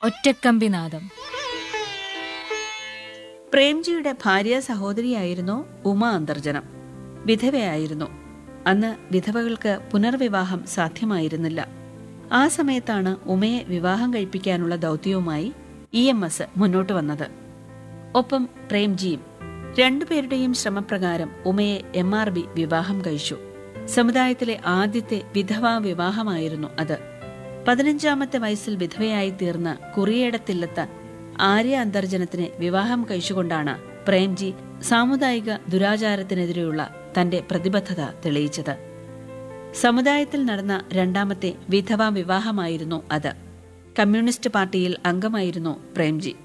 ഒറ്റക്കമ്പിനാദം പ്രേംജിയുടെ ഭാര്യ സഹോദരിയായിരുന്നു ഉമ അന്തർജനം വിധവയായിരുന്നു അന്ന് വിധവകൾക്ക് പുനർവിവാഹം സാധ്യമായിരുന്നില്ല ആ സമയത്താണ് ഉമയെ വിവാഹം കഴിപ്പിക്കാനുള്ള ദൗത്യവുമായി ഇ എം എസ് മുന്നോട്ട് വന്നത് ഒപ്പം പ്രേംജിയും രണ്ടുപേരുടെയും ശ്രമപ്രകാരം ഉമയെ എം ആർ ബി വിവാഹം കഴിച്ചു സമുദായത്തിലെ ആദ്യത്തെ വിധവാ വിവാഹമായിരുന്നു അത് പതിനഞ്ചാമത്തെ വയസ്സിൽ വിധവയായി തീർന്ന കുറിയേടത്തില്ലെത്ത ആര്യ അന്തർജനത്തിനെ വിവാഹം കഴിച്ചുകൊണ്ടാണ് പ്രേംജി സാമുദായിക ദുരാചാരത്തിനെതിരെയുള്ള തന്റെ പ്രതിബദ്ധത തെളിയിച്ചത് സമുദായത്തിൽ നടന്ന രണ്ടാമത്തെ വിധവാ വിവാഹമായിരുന്നു അത് കമ്മ്യൂണിസ്റ്റ് പാർട്ടിയിൽ അംഗമായിരുന്നു പ്രേംജി